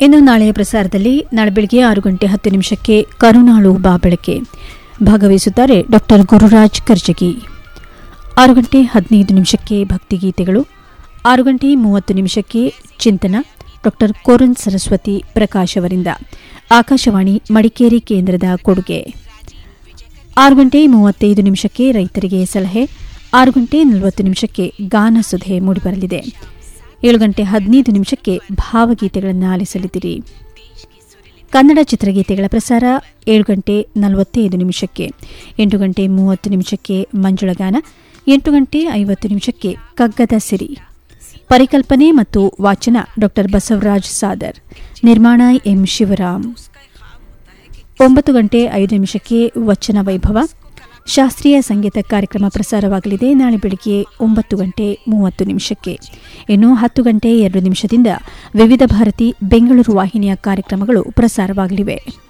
ಇನ್ನು ನಾಳೆಯ ಪ್ರಸಾರದಲ್ಲಿ ನಾಳೆ ಬೆಳಗ್ಗೆ ಆರು ಗಂಟೆ ಹತ್ತು ನಿಮಿಷಕ್ಕೆ ಕರುಣಾಳು ಬಾ ಬೆಳಕೆ ಭಾಗವಹಿಸುತ್ತಾರೆ ಡಾಕ್ಟರ್ ಗುರುರಾಜ್ ಕರ್ಜಗಿ ಆರು ಗಂಟೆ ಹದಿನೈದು ನಿಮಿಷಕ್ಕೆ ಭಕ್ತಿಗೀತೆಗಳು ಆರು ಗಂಟೆ ಮೂವತ್ತು ನಿಮಿಷಕ್ಕೆ ಚಿಂತನ ಡಾಕ್ಟರ್ ಕೋರನ್ ಸರಸ್ವತಿ ಪ್ರಕಾಶ್ ಅವರಿಂದ ಆಕಾಶವಾಣಿ ಮಡಿಕೇರಿ ಕೇಂದ್ರದ ಕೊಡುಗೆ ಆರು ಗಂಟೆ ಮೂವತ್ತೈದು ನಿಮಿಷಕ್ಕೆ ರೈತರಿಗೆ ಸಲಹೆ ಆರು ಗಂಟೆ ನಲವತ್ತು ನಿಮಿಷಕ್ಕೆ ಗಾನ ಸುಧೆ ಮೂಡಿಬರಲಿದೆ ಏಳು ಗಂಟೆ ಹದಿನೈದು ನಿಮಿಷಕ್ಕೆ ಭಾವಗೀತೆಗಳನ್ನು ಆಲಿಸಲಿದ್ದೀರಿ ಕನ್ನಡ ಚಿತ್ರಗೀತೆಗಳ ಪ್ರಸಾರ ಏಳು ಗಂಟೆ ನಲವತ್ತೈದು ನಿಮಿಷಕ್ಕೆ ಎಂಟು ಗಂಟೆ ಮೂವತ್ತು ನಿಮಿಷಕ್ಕೆ ಮಂಜುಳಗಾನ ಎಂಟು ಗಂಟೆ ಐವತ್ತು ನಿಮಿಷಕ್ಕೆ ಕಗ್ಗದ ಸಿರಿ ಪರಿಕಲ್ಪನೆ ಮತ್ತು ವಾಚನ ಡಾಕ್ಟರ್ ಬಸವರಾಜ್ ಸಾದರ್ ನಿರ್ಮಾಣ ಎಂ ಶಿವರಾಮ್ ಒಂಬತ್ತು ಗಂಟೆ ಐದು ನಿಮಿಷಕ್ಕೆ ವಚನ ವೈಭವ ಶಾಸ್ತ್ರೀಯ ಸಂಗೀತ ಕಾರ್ಯಕ್ರಮ ಪ್ರಸಾರವಾಗಲಿದೆ ನಾಳೆ ಬೆಳಗ್ಗೆ ಒಂಬತ್ತು ಗಂಟೆ ಮೂವತ್ತು ನಿಮಿಷಕ್ಕೆ ಇನ್ನು ಹತ್ತು ಗಂಟೆ ಎರಡು ನಿಮಿಷದಿಂದ ವಿವಿಧ ಭಾರತಿ ಬೆಂಗಳೂರು ವಾಹಿನಿಯ ಕಾರ್ಯಕ್ರಮಗಳು ಪ್ರಸಾರವಾಗಲಿವೆ